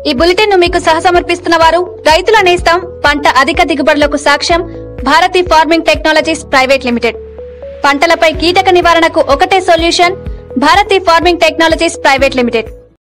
ఈ బులెటిన్ ను మీకు సహసమర్పిస్తున్న వారు రైతుల నేస్తం పంట అధిక దిగుబడులకు సాక్ష్యం Bharathi farming technologies private limited పంటలపై కీటక నివారణకు ఒకటే solution Bharathi farming technologies private limited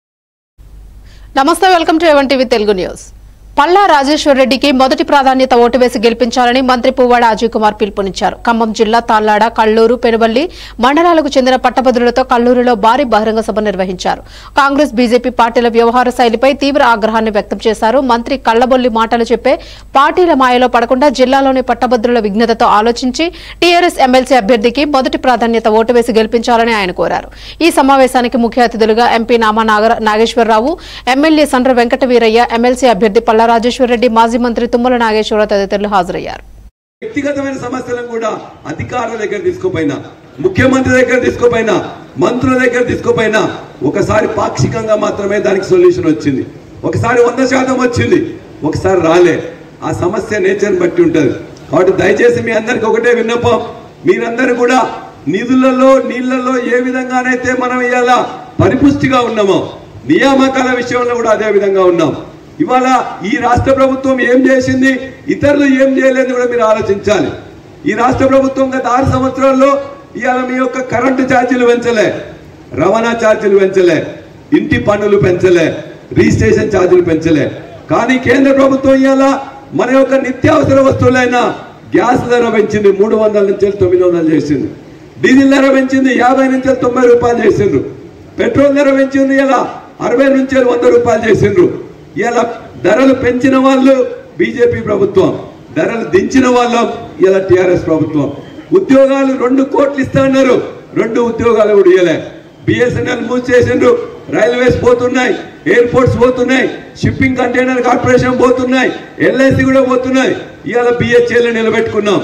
నమస్తే welcome to A one TV Telugu news Palla Rajeshwar రెడ్డికి మొదటి ప్రాధాన్యత ఓటు వేసి గెలిపించాలని మంత్రి పువ్వాడ అజయ్ కుమార్ పిలుపునిచ్చారు ఖమ్మం జిల్లా తాళ్లాడ కల్లూరు పెనుబల్లి మండలాలకు చెందిన పట్టభద్రులతో కల్లూరులో భారీ బహిరంగ సభ నిర్వహించారు కాంగ్రెస్ బీజేపీ పార్టీల వ్యవహార శైలిపై తీవ్ర ఆగ్రహాన్ని వ్యక్తం చేశారు మంత్రి కళ్లబొల్లి మాటలు చెప్పే పార్టీల మాయలో పడకుండా జిల్లాలోని పట్టభద్రుల విఘ్నతతో ఆలోచించి టీఆర్ఎస్ ఎమ్మెల్సీ అభ్యర్థికి మొదటి ప్రాధాన్యత ఓటు వేసి గెలిపించాలని ఆయన కోరారు ఈ సమావేశానికి ముఖ్య అతిథులుగా ఎంపీ నామా నాగర- నాగేశ్వరరావు ఎమ్మెల్యే సండ్ర వెంకట వీరయ్య ఎమ్మెల్సీ అభ్యర్థి పల్లా రాజేశ్వర్ రెడ్డి మాజీ మంత్రి తుమ్మల నాగేశ్వరరావు తదితరులు హాజరయ్యారు వ్యక్తిగతమైన సమస్యలను కూడా అధికారుల దగ్గర తీసుకోపోయినా ముఖ్యమంత్రి దగ్గర తీసుకోపోయినా మంత్రుల దగ్గర తీసుకోపోయినా ఒకసారి పాక్షికంగా మాత్రమే దానికి సొల్యూషన్ వచ్చింది ఒకసారి వంద శాతం వచ్చింది ఒకసారి రాలే ఆ సమస్య నేచర్ బట్టి ఉంటుంది కాబట్టి దయచేసి మీ అందరికి ఒకటే విన్నపం మీరందరూ కూడా నిధులలో నీళ్లలో ఏ విధంగానైతే మనం ఇవాళ పరిపుష్టిగా ఉన్నామో నియామకాల విషయంలో కూడా అదే విధంగా ఉన్నాం ఇవాళ ఈ రాష్ట్ర ప్రభుత్వం ఏం చేసింది ఇతరులు ఏం చేయలేదు కూడా మీరు ఆలోచించాలి ఈ రాష్ట్ర ప్రభుత్వం గత ఆరు సంవత్సరాల్లో ఇవాళ మీ యొక్క కరెంటు ఛార్జీలు పెంచలే రవాణా ఛార్జీలు పెంచలే ఇంటి పన్నులు పెంచలే రిజిస్ట్రేషన్ ఛార్జీలు పెంచలే కానీ కేంద్ర ప్రభుత్వం ఇవాళ మన యొక్క నిత్యావసర వస్తువులైన గ్యాస్ ధర పెంచింది మూడు వందల నుంచి తొమ్మిది వందలు చేసింది డీజిల్ ధర పెంచింది యాభై నుంచి తొంభై రూపాయలు చేసిండ్రు పెట్రోల్ ధర పెంచింది ఇలా అరవై నుంచి వంద రూపాయలు చేసిండ్రు ఇలా ధరలు పెంచిన వాళ్ళు బీజేపీ ప్రభుత్వం ధరలు దించిన వాళ్ళం ఇలా టిఆర్ఎస్ ప్రభుత్వం ఉద్యోగాలు రెండు కోట్లు ఇస్తా అన్నారు రెండు ఉద్యోగాలు కూడా ఇవ్వలే బిఎస్ఎన్ఎల్ మూసేసిండ్రు రైల్వేస్ పోతున్నాయి ఎయిర్పోర్ట్స్ పోతున్నాయి షిప్పింగ్ కంటైనర్ కార్పొరేషన్ పోతున్నాయి ఎల్ఐసి కూడా పోతున్నాయి ఇవాళ బిహెచ్ఎల్ నిలబెట్టుకున్నాం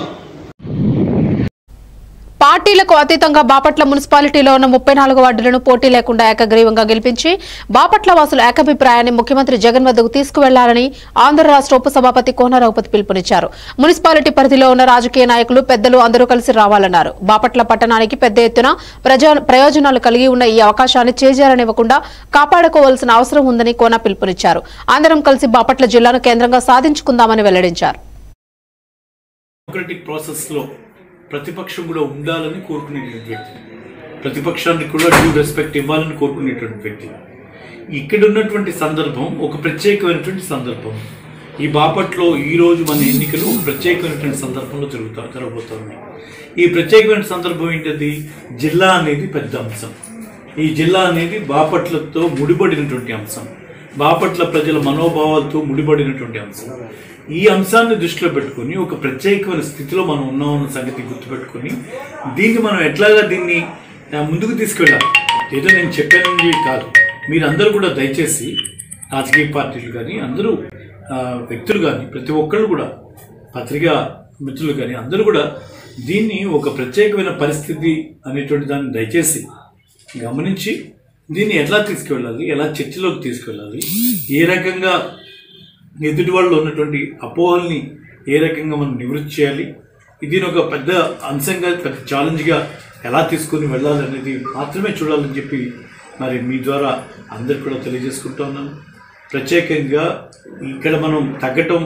పార్టీలకు అతీతంగా బాపట్ల మున్సిపాలిటీలో ఉన్న ముప్పై నాలుగు వార్డులను పోటీ లేకుండా ఏకగ్రీవంగా గెలిపించి బాపట్ల వాసుల ఏకాభిప్రాయాన్ని ముఖ్యమంత్రి జగన్ వద్దకు తీసుకువెళ్లాలని ఆంధ్ర రాష్ట్ర ఉపసభాపతి కోన రఘుపతి పిలుపునిచ్చారు మున్సిపాలిటీ పరిధిలో ఉన్న రాజకీయ నాయకులు పెద్దలు అందరూ కలిసి రావాలన్నారు బాపట్ల పట్టణానికి పెద్ద ఎత్తున ప్రజా- ప్రయోజనాలు కలిగి ఉన్న ఈ అవకాశాన్ని చేజారనివ్వకుండా కాపాడుకోవాల్సిన అవసరం ఉందని కోన పిలుపునిచ్చారు అందరం కలిసి బాపట్ల జిల్లాను కేంద్రంగా సాధించుకుందామని వెల్లడించారు డెమోక్రటిక్ ప్రాసెస్లో ప్రతిపక్షం కూడా ఉండాలని కోరుకునేటువంటి వ్యక్తి ప్రతిపక్షానికి కూడా డ్యూ రెస్పెక్ట్ ఇవ్వాలని కోరుకునేటువంటి వ్యక్తి ఇక్కడ ఉన్నటువంటి సందర్భం ఒక ప్రత్యేకమైనటువంటి సందర్భం ఈ బాపట్లో ఈరోజు మన ఎన్నికలు ఒక ప్రత్యేకమైనటువంటి సందర్భంలో జరుగుతా జరగబోతున్నాయి ఈ ప్రత్యేకమైన సందర్భం ఏంటది జిల్లా అనేది పెద్ద అంశం ఈ జిల్లా అనేది బాపట్లతో ముడిపడినటువంటి అంశం బాపట్ల ప్రజల మనోభావాలతో ముడిపడినటువంటి అంశం ఈ అంశాన్ని దృష్టిలో పెట్టుకొని ఒక ప్రత్యేకమైన స్థితిలో మనం ఉన్నామన్న సంగతి గుర్తుపెట్టుకొని దీన్ని మనం ఎట్లాగా దీన్ని ఆ, ముందుకు తీసుకెళ్ళాలి ఏదో నేను చెప్పానని కాదు మీరందరూ కూడా దయచేసి రాజకీయ పార్టీలు కానీ అందరూ ఆ, వ్యక్తులు కానీ ప్రతి ఒక్కళ్ళు కూడా పత్రికా మిత్రులు కానీ అందరూ కూడా దీన్ని ఒక ప్రత్యేకమైన పరిస్థితి అనేటువంటి దాన్ని దయచేసి గమనించి దీన్ని ఎట్లా తీసుకువెళ్ళాలి ఎలా చర్చలోకి తీసుకువెళ్ళాలి ఏ రకంగా ఎదుటి వాళ్ళు ఉన్నటువంటి అపోహల్ని ఏ రకంగా మనం నివృత్తి చేయాలి దీని ఒక పెద్ద అంశంగా పెద్ద ఛాలెంజ్గా ఎలా తీసుకొని వెళ్ళాలి అనేది మాత్రమే చూడాలని చెప్పి మరి మీ ద్వారా అందరికి కూడా తెలియజేసుకుంటా ఉన్నాను ప్రత్యేకంగా ఇక్కడ మనం తగ్గటం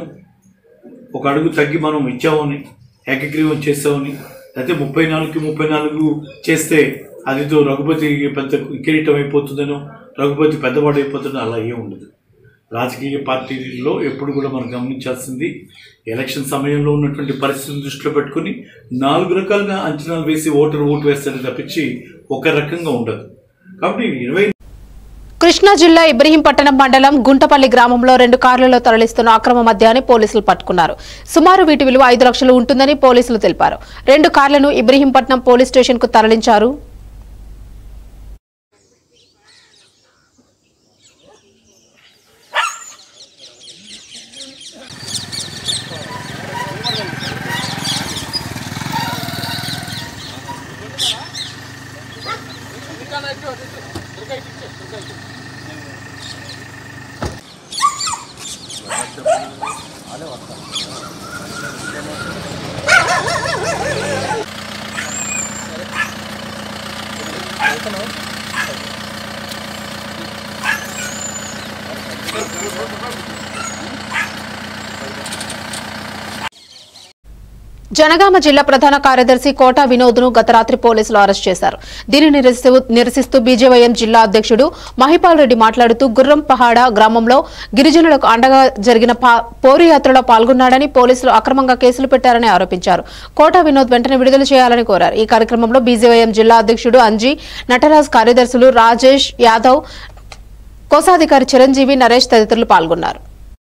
ఒక అడుగు తగ్గి మనం ఇచ్చామని ఏకగ్రీవం చేసామని అయితే ముప్పై నాలుగుకి ముప్పై నాలుగు చేస్తే అదితో రఘుపతి పెద్ద కిరీటం అయిపోతుందనో రఘుపతి పెద్దవాడు అయిపోతుందో అలా ఏం ఉండదు రాజకీయ పార్టీల్లో ఎప్పుడు కూడా మనం గమనించాల్సింది ఎలక్షన్ సమయంలో ఉన్నటువంటి పరిస్థితిని దృష్టిలో పెట్టుకుని నాలుగు రకాలుగా అంచనాలు వేసి ఓటరు ఓటు వేస్తారని తప్పించి ఒక రకంగా ఉండదు కాబట్టి ఇరవై కృష్ణా జిల్లా ఇబ్రహీంపట్నం మండలం గుంటపల్లి గ్రామంలో రెండు కార్లలో తరలిస్తున్న అక్రమ మద్యాన్ని పోలీసులు పట్టుకున్నారు సుమారు వీటి విలువ ఐదు లక్షలు ఉంటుందని పోలీసులు తెలిపారు రెండు కార్లను ఇబ్రహీంపట్నం పోలీస్ స్టేషన్ కు తరలించారు జనగామ జిల్లా ప్రధాన కార్యదర్శి కోటా వినోద్ ను గత రాత్రి పోలీసులు అరెస్ట్ చేశారు దీనిని నిరసిస్తూ- నిరసిస్తూ బీజేవైఎం జిల్లా అధ్యక్షుడు మహిపాల్ రెడ్డి మాట్లాడుతూ గుర్రం పహాడ గ్రామంలో గిరిజనులకు అండగా జరిగిన పా- పోరు యాత్రలో పాల్గొన్నాడని పోలీసులు అక్రమంగా కేసులు పెట్టారని ఆరోపించారు కోటా వినోద్ వెంటనే విడుదల చేయాలని కోరారు ఈ కార్యక్రమంలో బీజేవైఎం జిల్లా అధ్యక్షుడు అంజీ నటరాజ్ కార్యదర్శులు రాజేష్ యాదవ్ కోశాధికారి చిరంజీవి నరేష్ తదితరులు పాల్గొన్నారు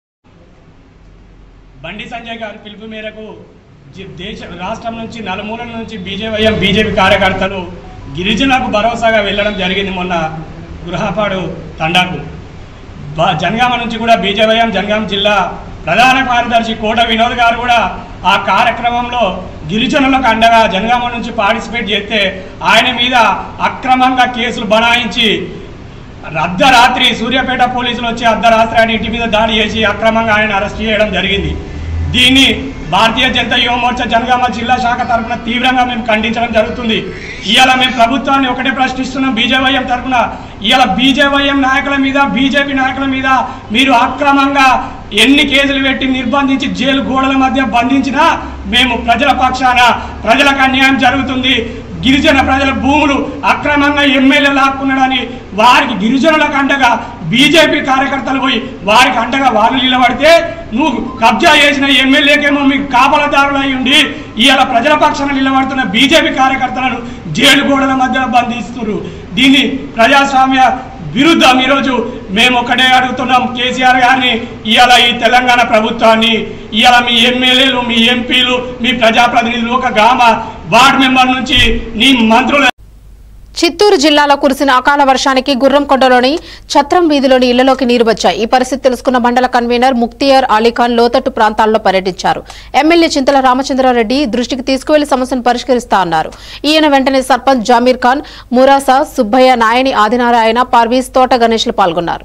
బండి సంజయ్ గారి పిలుపు మేరకు జి- దేశ రాష్ట్రం నుంచి నలుమూలల నుంచి బీజేవైఎం బీజేపీ కార్యకర్తలు గిరిజనులకు భరోసాగా వెళ్ళడం జరిగింది మొన్న గృహపాడు తండాకు బ- జనగామ నుంచి కూడా బీజేవైఎం జనగామ జిల్లా ప్రధాన కార్యదర్శి కోట వినోద్ గారు కూడా ఆ కార్యక్రమంలో గిరిజనులకు అండగా జనగామ నుంచి పార్టిసిపేట్ చేస్తే ఆయన మీద అక్రమంగా కేసులు బనాయించి అర్ధరాత్రి సూర్యాపేట పోలీసులు వచ్చి అర్ధరాత్రి ఆయన ఇంటి మీద దాడి చేసి అక్రమంగా ఆయన అరెస్ట్ చేయడం జరిగింది దీన్ని భారతీయ జనతా యువ మోర్చా జనగామ జిల్లా శాఖ తరఫున తీవ్రంగా మేము ఖండించడం జరుగుతుంది ఇవాళ మేము ప్రభుత్వాన్ని ఒకటే ప్రశ్నిస్తున్నాం బీజేవైఎం తరఫున ఇవాళ బీజేవైఎం నాయకుల మీద బీజేపీ నాయకుల మీద మీరు అక్రమంగా ఎన్ని కేసులు పెట్టి నిర్బంధించి జైలు గోడల మధ్య బంధించినా మేము ప్రజల పక్షాన ప్రజలకు అన్యాయం జరుగుతుంది గిరిజన ప్రజల భూములు అక్రమంగా ఎమ్మెల్యే లాక్కున్నాడని వారికి గిరిజనులకు అండగా బీజేపీ కార్యకర్తలు పోయి వారికి అండగా వాళ్ళు నిలబడితే నువ్వు కబ్జా చేసిన ఎమ్మెల్యేకేమో మీకు కాపలదారులు అయి ఉండి ఇవాళ ప్రజల పక్షాన నిలబడుతున్న బీజేపీ కార్యకర్తలను జైలు గోడల మధ్య బంధిస్తున్నారు దీన్ని ప్రజాస్వామ్య విరుద్ధం ఈరోజు మేము ఒకటే అడుగుతున్నాం కేసీఆర్ గారిని ఇవాళ ఈ తెలంగాణ ప్రభుత్వాన్ని ఇవాళ మీ ఎమ్మెల్యేలు మీ ఎంపీలు మీ ప్రజాప్రతినిధులు ఒక గ్రామ వార్డు మెంబర్ నుంచి నీ మంత్రుల చిత్తూరు జిల్లాలో కురిసిన అకాల వర్షానికి గుర్రంకొండలోని ఛత్రం వీధిలోని ఇళ్లలోకి నీరు వచ్చాయి ఈ పరిస్థితి తెలుసుకున్న మండల కన్వీనర్ ముక్తియార్ అలీఖాన్ లోతట్టు ప్రాంతాల్లో పర్యటించారు ఎమ్మెల్యే చింతల రామచంద్రారెడ్డి దృష్టికి తీసుకువెళ్లి సమస్యను పరిష్కరిస్తా అన్నారు ఈయన వెంటనే సర్పంచ్ జామీర్ ఖాన్ మురాసా సుబ్బయ్య నాయని ఆదినారాయణ పర్వీస్ తోట గణేష్లు పాల్గొన్నారు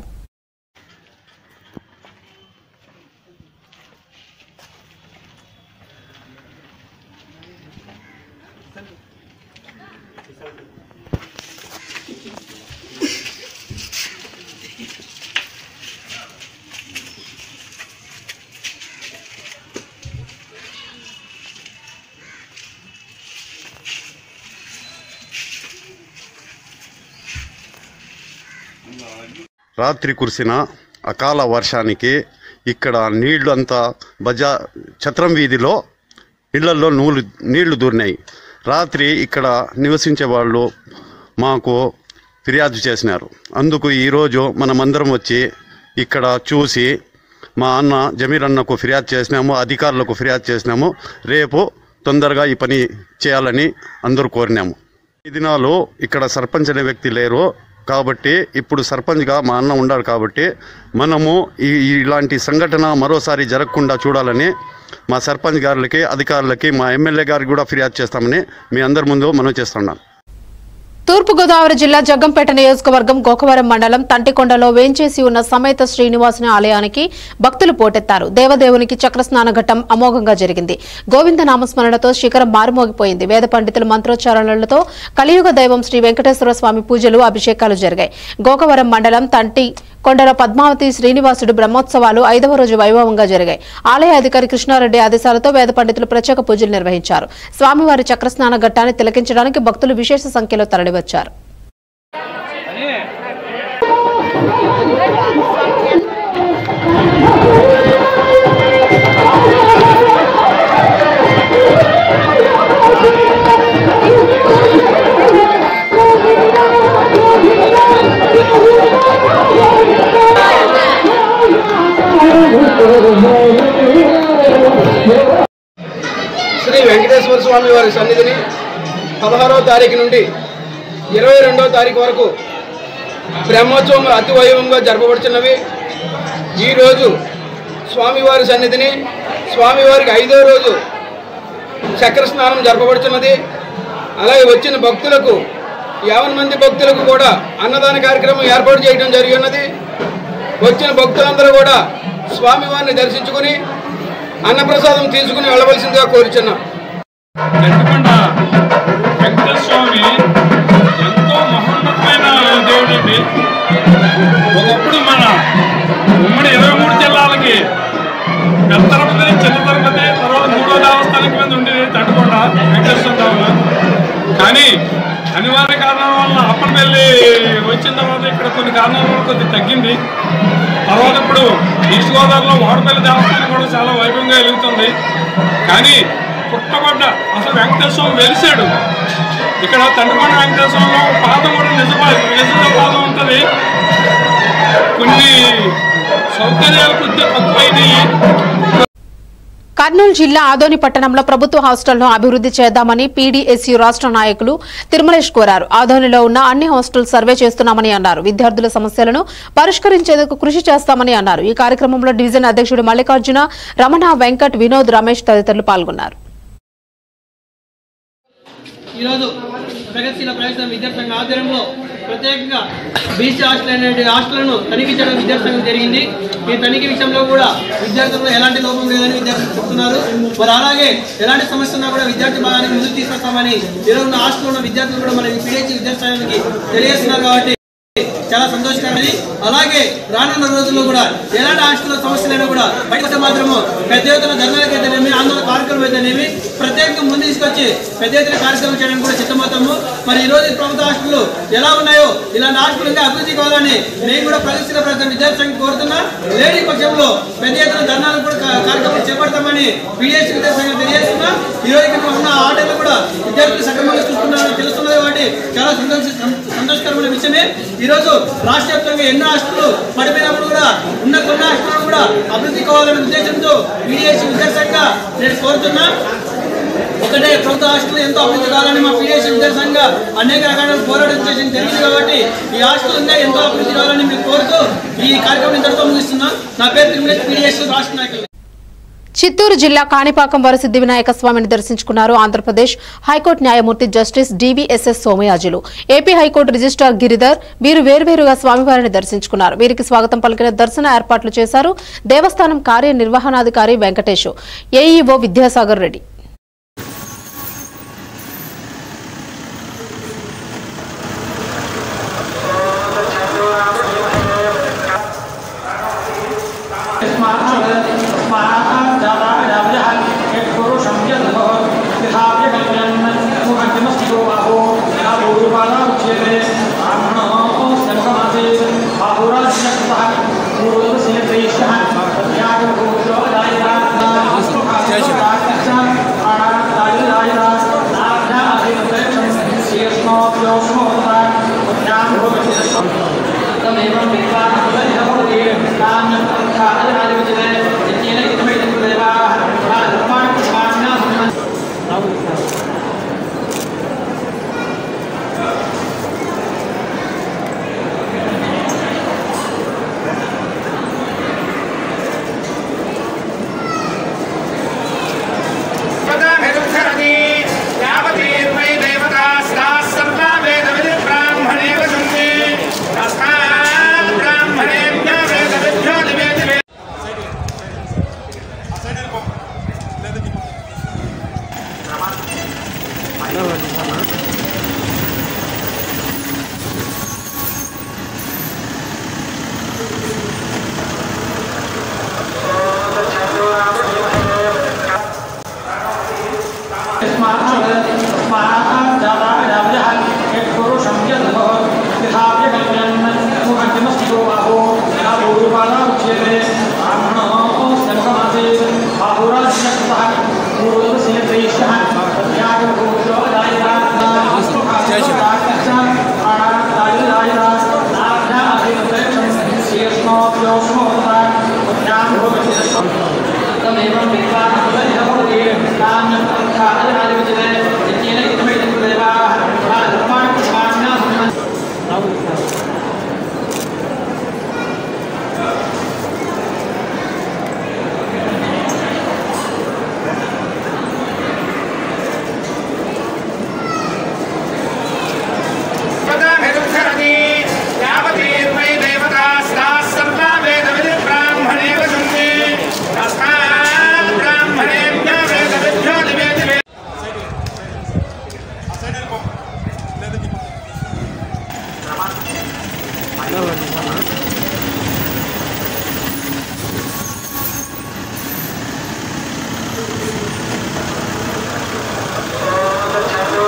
రాత్రి కురిసిన అకాల వర్షానికి ఇక్కడ నీళ్లు అంతా బజా ఛత్రం వీధిలో ఇళ్లలో నూలు నీళ్లు దూరినాయి రాత్రి ఇక్కడ నివసించే వాళ్ళు మాకు ఫిర్యాదు చేసినారు అందుకు ఈరోజు మనమందరం వచ్చి ఇక్కడ చూసి మా అన్న జమీర్ అన్నకు ఫిర్యాదు చేసినాము అధికారులకు ఫిర్యాదు చేసినాము రేపు తొందరగా ఈ పని చేయాలని అందరూ కోరినాము ఈ దినాలు ఇక్కడ సర్పంచ్ అనే వ్యక్తి లేరు కాబట్టి ఇప్పుడు సర్పంచ్గా మా అన్న ఉన్నాడు కాబట్టి మనము ఈ ఈ- ఇలాంటి సంఘటన మరోసారి జరగకుండా చూడాలని మా సర్పంచ్ గారులకి అధికారులకి మా ఎమ్మెల్యే గారికి కూడా ఫిర్యాదు చేస్తామని మీ అందరి ముందు మనం చేస్తున్నాం తూర్పుగోదావరి జిల్లా జగ్గంపేట నియోజకవర్గం గోకవరం మండలం తంటికొండలో వేంచేసి ఉన్న సమేత శ్రీనివాసుని ఆలయానికి భక్తులు పోటెత్తారు దేవదేవునికి చక్రస్నాన ఘట్టం అమోఘంగా జరిగింది గోవింద నామస్మరణతో శిఖరం మారుమోగిపోయింది వేద పండితుల మంత్రోచ్చారణలతో కలియుగ దైవం శ్రీ వెంకటేశ్వర స్వామి పూజలు అభిషేకాలు జరిగాయి గోకవరం మండలం తంటి కొండల పద్మావతి శ్రీనివాసుడు బ్రహ్మోత్సవాలు ఐదవ రోజు వైభవంగా జరిగాయి ఆలయ అధికారి కృష్ణారెడ్డి ఆదేశాలతో వేద పండితులు ప్రత్యేక పూజలు నిర్వహించారు స్వామివారి చక్రస్నాన ఘట్టాన్ని తిలకించడానికి భక్తులు విశేష సంఖ్యలో తరలివచ్చారు శ్రీ వెంకటేశ్వర స్వామి వారి సన్నిధిని పదహారవ తారీఖు నుండి ఇరవై రెండవ తారీఖు వరకు బ్రహ్మోత్సవం అతి వైభవంగా జరపబడుతున్నవి ఈరోజు స్వామివారి సన్నిధిని స్వామివారికి ఐదో రోజు చక్ర స్నానం జరపబడుతున్నది అలాగే వచ్చిన భక్తులకు యావన్ మంది భక్తులకు కూడా అన్నదాన కార్యక్రమం ఏర్పాటు చేయడం జరిగి ఉన్నది వచ్చిన భక్తులందరూ కూడా స్వామివారిని దర్శించుకుని అన్నప్రసాదం తీసుకుని వెళ్ళవలసిందిగా కోరుచున్నాం నెట్టుకొండ వెంకటేశ్వర స్వామి ఎంతో మహోన్నతమైన దేవుడండి ఒకప్పుడు మన ఉమ్మడి కొద్ది తగ్గింది తర్వాత ఇప్పుడు ఈస్ట్ గోదావరిలో వాడపల్లి దేవస్థానం కూడా చాలా వైభవంగా వెలుగుతుంది కానీ పుట్టబడ్డ అసలు వెంకటేశ్వరం వెలిసాడు ఇక్కడ తండ్రికొండ వెంకటేశ్వరంలో పాదం కూడా నిజపా నిజ పాదం ఉంటుంది కొన్ని సౌకర్యాలు కొద్దిగా తక్కువైనాయి కర్నూలు జిల్లా ఆదోని పట్టణంలో ప్రభుత్వ హాస్టల్ను అభివృద్ధి చేద్దామని పీడీఎస్యూ రాష్ట్ర నాయకులు తిరుమలేష్ కోరారు ఆదోనిలో ఉన్న అన్ని హాస్టల్ సర్వే చేస్తున్నామని అన్నారు విద్యార్థుల సమస్యలను పరిష్కరించేందుకు కృషి చేస్తామని అన్నారు ఈ కార్యక్రమంలో డివిజన్ అధ్యక్షుడు మల్లికార్జున రమణ వెంకట్ వినోద్ రమేష్ తదితరులు పాల్గొన్నారు ఈరోజు ప్రగతిశీల ప్రయత్నం విద్యార్థి సంఘ ఆధ్వర్యంలో ప్రత్యేకంగా బీసీ హాస్టల్ అనే హాస్టళ్లను తనిఖీ చేయడం విద్యార్థి సంఘం జరిగింది ఈ తనిఖీ విషయంలో కూడా విద్యార్థులకు ఎలాంటి లోపం లేదని విద్యార్థులు చెప్తున్నారు మరి అలాగే ఎలాంటి సమస్య ఉన్నా కూడా విద్యార్థి భాగానికి ముందుకు తీసుకొస్తామని ఈరోజు ఉన్న హాస్టల్ ఉన్న విద్యార్థులు కూడా మన పిహెచ్ విద్యార్థి సంఘానికి తెలియజేస్తున్నారు కాబట్టి చాలా సంతోషకరమైనది అలాగే రానున్న రోజుల్లో కూడా ఎలాంటి హాస్టల్ సమస్యలైనా కూడా బయటకు మాత్రము పెద్ద ఎత్తున ధర్నాలకు అయితేనేమి ఆందోళన కార్యక్రమం అయితేనేమి ప్రత్యేకంగా ముందు తీసుకొచ్చి పెద్ద ఎత్తున కార్యక్రమం చేయడానికి కూడా సిద్ధమవుతాము మరి ఈ రోజు ఈ ప్రభుత్వ హాస్టల్ ఎలా ఉన్నాయో ఇలాంటి హాస్టల్ ఇంకా అభివృద్ధి కావాలని నేను కూడా ప్రగతిశీల ప్రజల విద్యార్థి సంఘం కోరుతున్నా లేని పక్షంలో పెద్ద ఎత్తున ధర్నాలు కూడా కా- కార్యక్రమం చేపడతామని పిడిఎస్ విద్యార్థి సంఘం తెలియజేస్తున్నా ఈ రోజు ఇక్కడ ఉన్న ఆటలు కూడా విద్యార్థులు సక్రమంగా చూస్తున్నారని తెలుస్తున్నది కాబట్టి చాలా సంతోష సం- సంతోషకరమైన విషయమే ఈ రోజు రాష్ట్ర వ్యాప్తంగా ఎన్నో హాస్టల్ పడిపోయినప్పుడు కూడా ఉన్న కొన్ని హాస్టల్ కూడా అభివృద్ధి కావాలనే ఉద్దేశంతో పీడిఎస్ విద్యాసంగా నేను కోరుతున్నా ఒకటే ప్రభుత్వ హాస్టల్ ఎంతో అభివృద్ధి కావాలని మా పీడిఎస్ విద్యాసంగా అనేక రకాల పోరాటం చేసిన తెలియదు కాబట్టి ఈ హాస్టల్ ఇంకా ఎంతో అభివృద్ధి కావాలని మీకు కోరుతూ ఈ కార్యక్రమం ఇంతటితో ముగిస్తున్నా నా పేరు తిరుమల పీడిఎస్ రాష్ట్ర నాయకులు చిత్తూరు జిల్లా కాణిపాకం వరసిద్ధి వినాయక స్వామిని దర్శించుకున్నారు ఆంధ్రప్రదేశ్ హైకోర్టు న్యాయమూర్తి justice DVSS Somayajulu AP high court registrar Giridhar వీరు వేర్వేరుగా స్వామివారిని దర్శించుకున్నారు వీరికి స్వాగతం పలికిన దర్శన ఏర్పాట్లు చేశారు దేవస్థానం కార్యనిర్వహణాధికారి వెంకటేష్ ఏఈఓ విద్యాసాగర్ రెడ్డి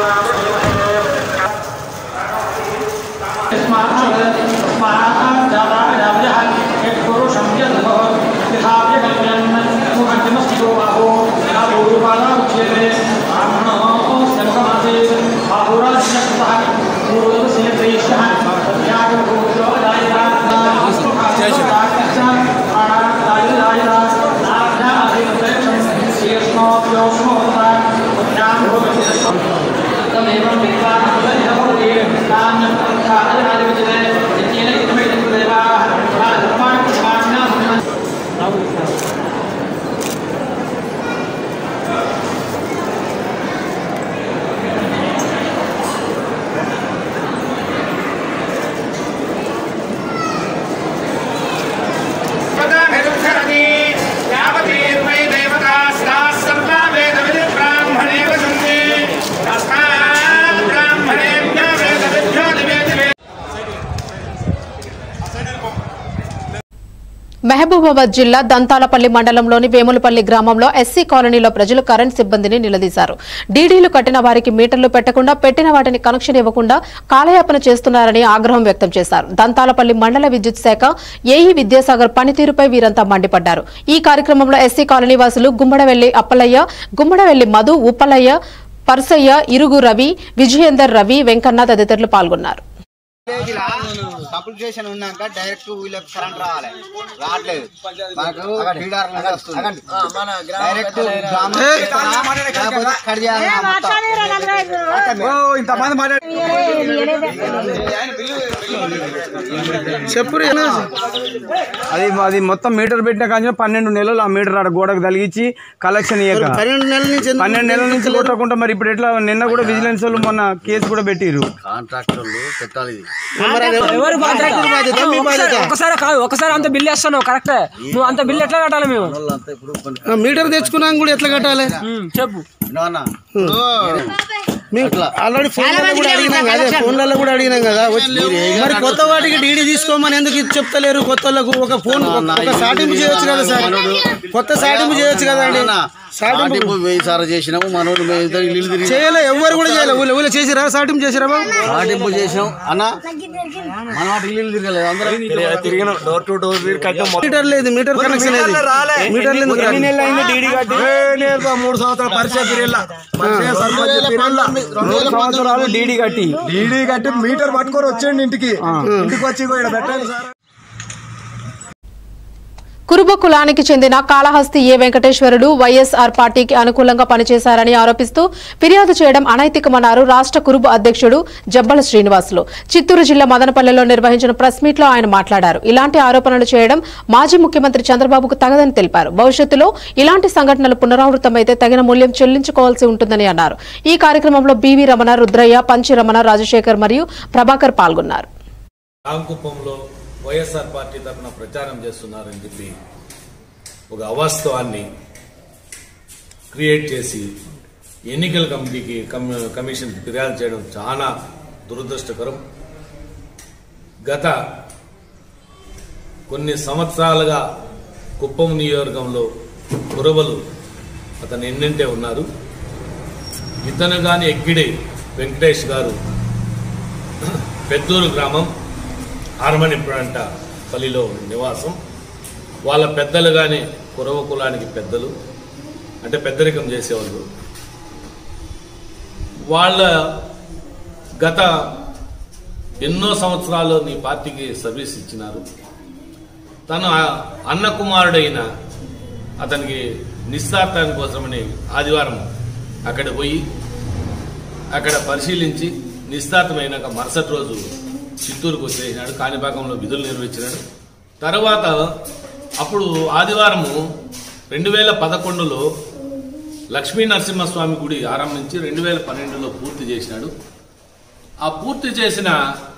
స్మారక మహబూబాబాద్ జిల్లా దంతాలపల్లి మండలంలోని వేములపల్లి గ్రామంలో ఎస్సీ కాలనీలో ప్రజలు కరెంట్ సిబ్బందిని నిలదీశారు డీడీలు కట్టిన వారికి మీటర్లు పెట్టకుండా పెట్టిన వాటిని కనెక్షన్ ఇవ్వకుండా కాలయాపన చేస్తున్నారని ఆగ్రహం వ్యక్తం చేశారు దంతాలపల్లి మండల విద్యుత్ శాఖ ఏఈ విద్యాసాగర్ పనితీరుపై వీరంతా మండిపడ్డారు ఈ కార్యక్రమంలో ఎస్సీ కాలనీ వాసులు గుమ్మడవెల్లి అప్పలయ్య గుమ్మడవెల్లి మధు ఉప్పలయ్య పర్సయ్య ఇరుగు రవి విజయేందర్ రవి వెంకన్న తదితరులు పాల్గొన్నారు అప్లికేషన్ ఉన్నాక డైరెక్ట్ వీళ్ళకి కరెంట్ రావాలి రావట్లేదు మాకు ఫీడర్ నుండి వస్తుంది డైరెక్ట్ గ్రామం లేకపోతే కట్ చేయాలి ఇంతమంది చెప్పు అది అది మొత్తం మీటర్ పెట్టిన కానీ పన్నెండు నెలలు ఆ మీటర్ ఆడ గోడకు తలిగించి కలెక్షన్ ఇయ్యక పన్నెండు నెలల నుంచి ఎందుకు పన్నెండు నెలల నుంచి కొట్టకుండా మరి ఇప్పుడు ఎట్లా నిన్న కూడా విజిలెన్స్ వాళ్ళు మొన్న కేసు కూడా పెట్టిరు కాంట్రాక్టర్లు పెట్టాలి ఎవరు బాధ్యత ఒకసారి కాదు ఒకసారి అంత బిల్ వేస్తాను కరెక్టే నువ్వు అంత బిల్ ఎట్లా కట్టాలి మేము మీటర్ తెచ్చుకున్నాక కూడా ఎట్లా కట్టాలి చెప్పు ఆల్రెడీ ఫోన్లలో కూడా అడిగినాం కదా ఫోన్లలో కూడా అడిగినాం కదా వచ్చి- మరి కొత్త వాటికి డీడీ తీసుకోమని ఎందుకు ఇది చెప్తలేరు కొత్త వాళ్ళకు ఒక ఫోన్ ఒక సాటింపు చేయొచ్చు కదా సార్ కొత్త సాటింపు చేయొచ్చు కదా అండి సాటింపు వెయ్యి సార్లు చేసినాము మనోళ్ళు మేము ఇద్దరు ఇల్లు తిరిగి చేయలే ఎవరు కూడా చేయలే ఊళ్ళో ఊళ్ళో చేసిరా సాటింపు చేసిరా బాబు సాటింపు చేసినాం అన్న మన వాటి ఇల్లు తిరగలేదు అందరం తిరిగిన డోర్ టు డోర్ మీటర్ లేదు మీటర్ కనెక్షన్ లేదు మీటర్ లేదు మూడు సంవత్సరాల పరిచయ పీరియడ్ల రెండు సంవత్సరాలు డీడీ కట్టి డీడీ కట్టి మీటర్ పట్టుకొని వచ్చేయండి ఇంటికి ఇంటికి వచ్చి ఇక్కడ పెట్టండి సార్ కురుబ కులానికి చెందిన కాళహస్తి ఏ వెంకటేశ్వరుడు వైఎస్ఆర్ పార్టీకి అనుకూలంగా పనిచేశారని ఆరోపిస్తూ ఫిర్యాదు చేయడం అనైతికమన్నారు రాష్ట్ర కురుబ అధ్యక్షుడు జబ్బల శ్రీనివాసులు చిత్తూరు జిల్లా మదనపల్లెలో నిర్వహించిన ప్రెస్ మీట్ లో ఆయన మాట్లాడారు ఇలాంటి ఆరోపణలు చేయడం మాజీ ముఖ్యమంత్రి చంద్రబాబుకు తగదని తెలిపారు భవిష్యత్తులో ఇలాంటి సంఘటనలు పునరావృతమైతే తగిన మూల్యం చెల్లించుకోవాల్సి ఉంటుందని అన్నారు ఈ కార్యక్రమంలో బీవీ రమణ రుద్రయ్య పంచి రమణ రాజశేఖర్ మరియు ప్రభాకర్ పాల్గొన్నారు రాంకుప్పంలో వైఎస్ఆర్ పార్టీ తరఫున ప్రచారం చేస్తున్నారని చెప్పి ఒక అవాస్తవాన్ని క్రియేట్ చేసి ఎన్నికల కమిటీకి కమి- కమిషన్ ఫిర్యాదు చేయడం చాలా దురదృష్టకరం గత కొన్ని సంవత్సరాలుగా కుప్పం నియోజకవర్గంలో కురవలు అతను ఎన్నింటే ఉన్నారు ఇతను కానీ ఎక్కిడి వెంకటేష్ గారు పెద్దూరు గ్రామం ఆర్మనిప్రాంట పల్లిలో నివాసం వాళ్ళ పెద్దలు కానీ కురవ కులానికి పెద్దలు అంటే పెద్దరికం చేసేవాళ్ళు వాళ్ళ గత ఎన్నో సంవత్సరాలు నీ పార్టీకి సర్వీస్ ఇచ్చినారు తను ఆ అన్న కుమారుడైన అతనికి నిశ్చార్థాని కోసమని ఆదివారం అక్కడ పోయి అక్కడ పరిశీలించి నిశ్చార్థమైనాక మరుసటి రోజు చిత్తూరుకు వచ్చేసినాడు కాణిపాకంలో విధులు నిర్వహించినాడు తర్వాత అప్పుడు ఆదివారము రెండు వేల పదకొండులో లక్ష్మీ నరసింహస్వామి గుడి ఆరంభించి రెండు వేల పన్నెండులో పూర్తి చేసినాడు ఆ పూర్తి చేసిన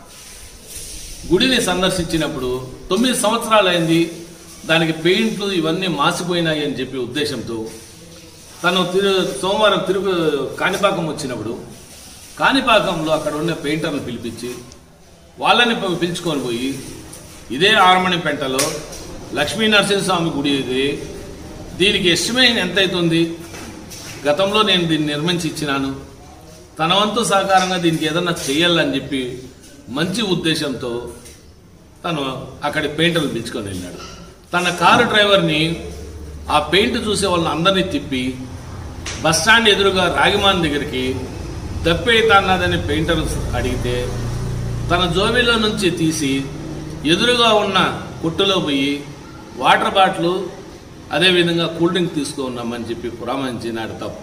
గుడిని సందర్శించినప్పుడు తొమ్మిది సంవత్సరాలైంది దానికి పెయింట్లు ఇవన్నీ మాసిపోయినాయి అని చెప్పి ఉద్దేశంతో తను తిరు సోమవారం తిరుగు కాణిపాకం వచ్చినప్పుడు కాణిపాకంలో అక్కడ ఉన్న పెయింటర్లు పిలిపించి వాళ్ళని ప- పిలుచుకొని పోయి ఇదే ఆరమణిపెంటలో లక్ష్మీ నరసింహస్వామి గుడి ఇది దీనికి ఎస్టిమేషన్ ఎంత అవుతుంది గతంలో నేను దీన్ని నిర్మించి ఇచ్చినాను తన వంతు సహకారంగా దీనికి ఏదన్నా చేయాలని చెప్పి మంచి ఉద్దేశంతో తను అక్కడి పెయింటర్లు పిలుచుకొని వెళ్ళాడు తన కారు డ్రైవర్ని ఆ పెయింట్ చూసే వాళ్ళని అందరినీ తిప్పి బస్ స్టాండ్ ఎదురుగా రాగిమాన్ దగ్గరికి దప్పేతన్నదని పెయింటర్ అడిగితే తన జోబీలో నుంచి తీసి ఎదురుగా ఉన్న కొట్టులో పోయి వాటర్ బాటిల్ అదేవిధంగా కూల్ డ్రింక్ తీసుకున్నామని చెప్పి పురామించినాడు తప్ప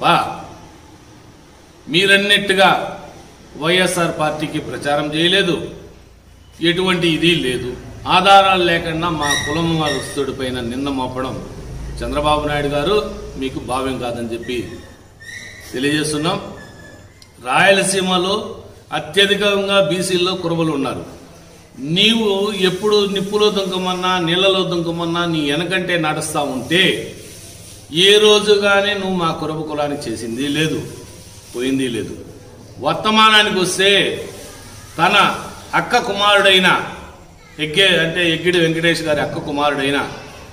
మీరన్నట్టుగా వైఎస్ఆర్ పార్టీకి ప్రచారం చేయలేదు ఎటువంటి ఇది లేదు ఆధారాలు లేకుండా మా కులం వస్తుడి పైన నింద మోపడం చంద్రబాబు నాయుడు గారు మీకు భావ్యం కాదని చెప్పి తెలియజేస్తున్నాం రాయలసీమలో అత్యధికంగా బీసీల్లో కురబలు ఉన్నారు నీవు ఎప్పుడు నిప్పులో దుంకమన్నా నీళ్ళలో దుంకమన్నా నీ వెనకంటే నడుస్తా ఉంటే ఏ రోజు కానీ నువ్వు మా కురబ కులానికి చేసింది లేదు పోయింది లేదు వర్తమానానికి వస్తే తన అక్క కుమారుడైన ఎగ్గే అంటే ఎగ్గిడి వెంకటేష్ గారి అక్క కుమారుడైన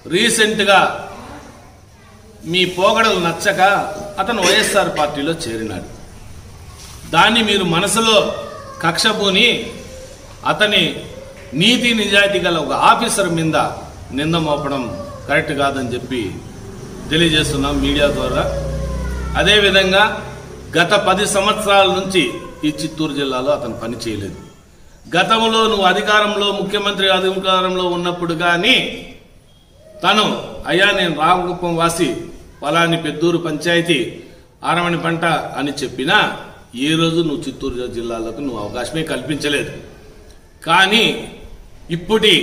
రీసెంట్గా మీ పోగడలు నచ్చక అతను వైఎస్ఆర్ పార్టీలో చేరినాడు దాన్ని మీరు మనసులో కక్షబూని అతని నీతి నిజాయితీ గల ఒక ఆఫీసర్ మీద నింద మోపడం కరెక్ట్ కాదని చెప్పి తెలియజేస్తున్నాం మీడియా ద్వారా అదేవిధంగా గత పది సంవత్సరాల నుంచి ఈ చిత్తూరు జిల్లాలో అతను పని చేయలేదు గతంలో నువ్వు అధికారంలో ముఖ్యమంత్రి అధికారంలో ఉన్నప్పుడు కానీ తను అయ్యా నేను రామకుప్పం వాసి పలాని పెద్దూరు పంచాయతీ ఆరమణి పంట అని చెప్పినా ఏ రోజు నువ్వు చిత్తూరు జిల్లాలకు నువ్వు అవకాశమే కల్పించలేదు కానీ ఇప్పటి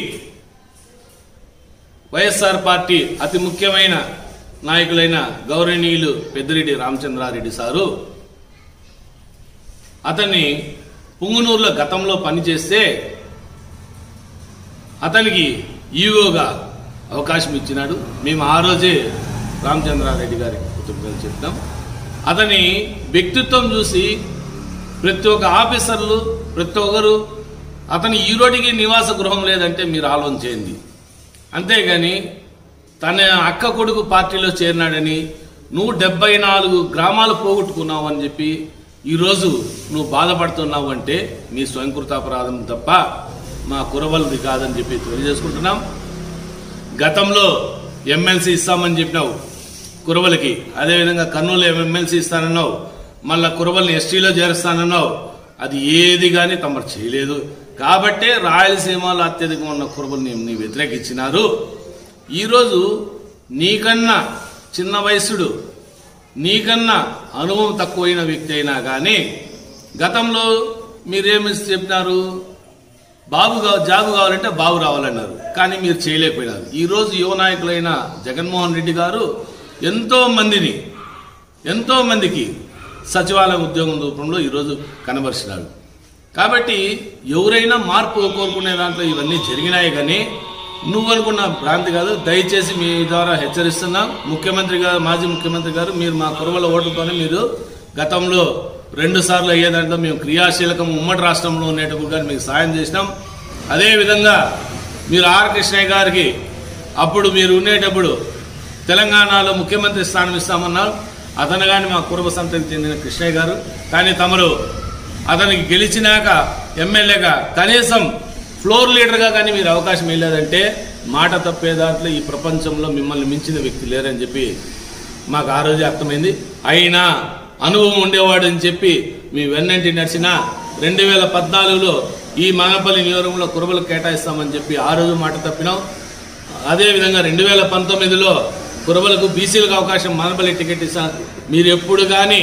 వైఎస్ఆర్ పార్టీ అతి ముఖ్యమైన నాయకులైన గౌరవనీయులు పెద్దిరెడ్డి రామచంద్రారెడ్డి సారు అతన్ని పుంగునూరులో గతంలో పనిచేస్తే అతనికి ఈవోగా అవకాశం ఇచ్చినాడు మేము ఆ రోజే రామచంద్రారెడ్డి గారి కృతజ్ఞతలు చెప్తాం అతని వ్యక్తిత్వం చూసి ప్రతి ఒక్క ఆఫీసర్లు ప్రతి ఒక్కరు అతని ఈ రోజుకి నివాస గృహం లేదంటే మీరు ఆలోచన చేయండి అంతేగాని తన అక్క కొడుకు పార్టీలో చేరినాడని నువ్వు డెబ్బై నాలుగు గ్రామాలు పోగొట్టుకున్నావు అని చెప్పి ఈరోజు నువ్వు బాధపడుతున్నావు అంటే నీ స్వయంకృతాపరాధం తప్ప మా కురవలది కాదని చెప్పి తెలియజేసుకుంటున్నాం గతంలో ఎమ్మెల్సీ ఇస్తామని చెప్పినావు కురవలకి అదేవిధంగా కర్నూలు ఎమ్మెల్సీ ఇస్తానన్నావు మళ్ళా కురవల్ని ఎస్టీలో చేరుస్తానన్నావు అది ఏది కానీ తమరు చేయలేదు కాబట్టే రాయలసీమలో అత్యధికంగా ఉన్న కురవల్ని నీ వ్యతిరేకించినారు ఈరోజు నీకన్నా చిన్న వయసుడు నీకన్నా అనుభవం తక్కువైన వ్యక్తి అయినా కానీ గతంలో మీరేమి చెప్పినారు బాబు కా- జాబు కావాలంటే బాబు రావాలన్నారు కానీ మీరు చేయలేకపోయినారు ఈరోజు యువ నాయకులైన జగన్మోహన్ రెడ్డి గారు ఎంతో మందిని ఎంతో మందికి సచివాలయ ఉద్యోగం రూపంలో ఈరోజు కనబరిచినాడు కాబట్టి ఎవరైనా మార్పు కోరుకునే దాంట్లో ఇవన్నీ జరిగినాయి కానీ నువ్వు అనుకున్న భ్రాంతి కాదు దయచేసి మీ ద్వారా హెచ్చరిస్తున్నాం ముఖ్యమంత్రి గారు మాజీ ముఖ్యమంత్రి గారు మీరు మా కురవల ఓటుతోనే మీరు గతంలో రెండు సార్లు అయ్యే దాంట్లో మేము క్రియాశీలకం ఉమ్మడి రాష్ట్రంలో ఉండేటప్పుడు కానీ మీకు సాయం చేసినాం అదేవిధంగా మీరు ఆర్ కృష్ణయ్య గారికి అప్పుడు మీరు ఉండేటప్పుడు తెలంగాణలో ముఖ్యమంత్రి స్థానం ఇస్తామన్నారు అతను కానీ మా కుటుంబ సంతతికి చెందిన కృష్ణయ్య గారు కానీ తమరు అతనికి గెలిచినాక ఎమ్మెల్యేగా కనీసం ఫ్లోర్ లీడర్గా కానీ మీరు అవకాశం ఇవ్వలేదంటే మాట తప్పే దాంట్లో ఈ ప్రపంచంలో మిమ్మల్ని మించిన వ్యక్తి లేరని చెప్పి మాకు ఆ రోజే అర్థమైంది అయినా అనుభవం ఉండేవాడు అని చెప్పి మీ వెన్నంటి నడిచిన రెండు వేల పద్నాలుగులో ఈ మానపల్లి నియోజకంలో కురబలు కేటాయిస్తామని చెప్పి ఆ రోజు మాట తప్పినాం అదేవిధంగా రెండు వేల పంతొమ్మిదిలో కురబలకు బీసీలకు అవకాశం మానపల్లి టికెట్ ఇస్తాను మీరు ఎప్పుడు కానీ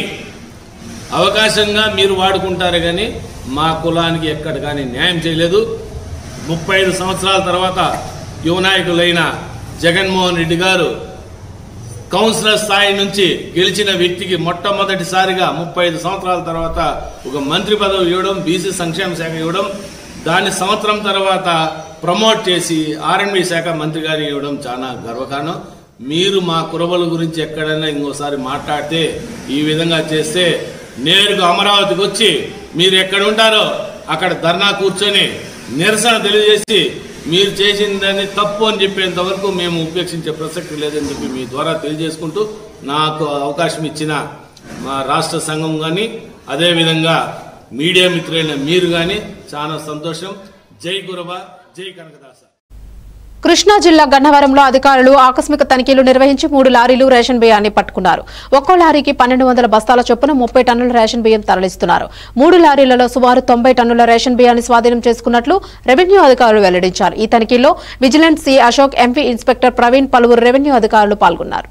అవకాశంగా మీరు వాడుకుంటారు కానీ మా కులానికి ఎక్కడ కానీ న్యాయం చేయలేదు ముప్పై ఐదు సంవత్సరాల తర్వాత యువ నాయకులైన జగన్మోహన్ రెడ్డి గారు కౌన్సిలర్ స్థాయి నుంచి గెలిచిన వ్యక్తికి మొట్టమొదటిసారిగా ముప్పై ఐదు సంవత్సరాల తర్వాత ఒక మంత్రి పదవి ఇవ్వడం బీసీ సంక్షేమ శాఖ ఇవ్వడం దాని సంవత్సరం తర్వాత ప్రమోట్ చేసి ఆర్ఎండ్బి శాఖ మంత్రి గారికి ఇవ్వడం చాలా గర్వకారణం మీరు మా కురబల గురించి ఎక్కడైనా ఇంకోసారి మాట్లాడితే ఈ విధంగా చేస్తే నేరుగా అమరావతికి వచ్చి మీరు ఎక్కడ ఉంటారో అక్కడ ధర్నా కూర్చొని నిరసన తెలియజేసి మీరు చేసిందని తప్పు అని చెప్పేంత వరకు మేము ఉపేక్షించే ప్రసక్తి లేదని చెప్పి మీ ద్వారా తెలియజేసుకుంటూ నాకు అవకాశం ఇచ్చిన మా రాష్ట్ర సంఘం కానీ అదేవిధంగా మీడియా మిత్రులైన మీరు కానీ చాలా సంతోషం జై గురవ జై కనకదాస కృష్ణా జిల్లా గన్నవరంలో అధికారులు ఆకస్మిక తనిఖీలు నిర్వహించి మూడు లారీలు రేషన్ బియ్యాన్ని పట్టుకున్నారు ఒక్కో లారీకి పన్నెండు వందల బస్తాల చొప్పున ముప్పై టన్నుల రేషన్ బియ్యం తరలిస్తున్నారు మూడు లారీలలో సుమారు తొంభై టన్నుల రేషన్ బియ్యాన్ని స్వాధీనం చేసుకున్నట్లు రెవెన్యూ అధికారులు వెల్లడించారు ఈ తనిఖీలో vigilance C Ashok MP inspector Praveen పలువురు రెవెన్యూ అధికారులు పాల్గొన్నారు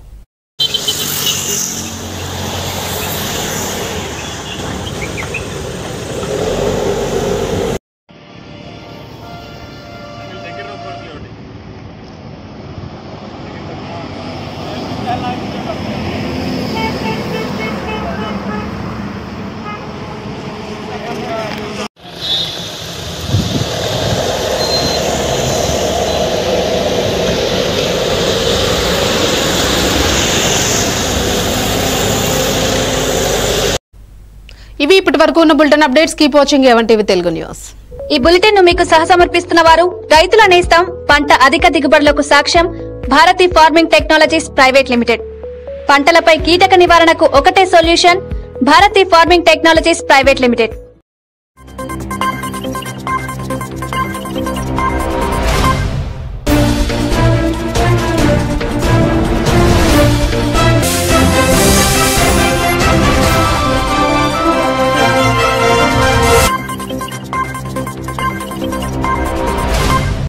ఇవి ఇప్పటి వరకు ఉన్న bulletin updates keep watching A one TV Telugu news ఈ బులెటిన్ ను మీకు సహసమర్పిస్తున్న వారు రైతుల నేస్తం పంట అధిక దిగుబడులకు సాక్ష్యం Bharathi farming technologies private limited పంటలపై కీటక నివారణకు ఒకటే solution Bharathi farming technologies private limited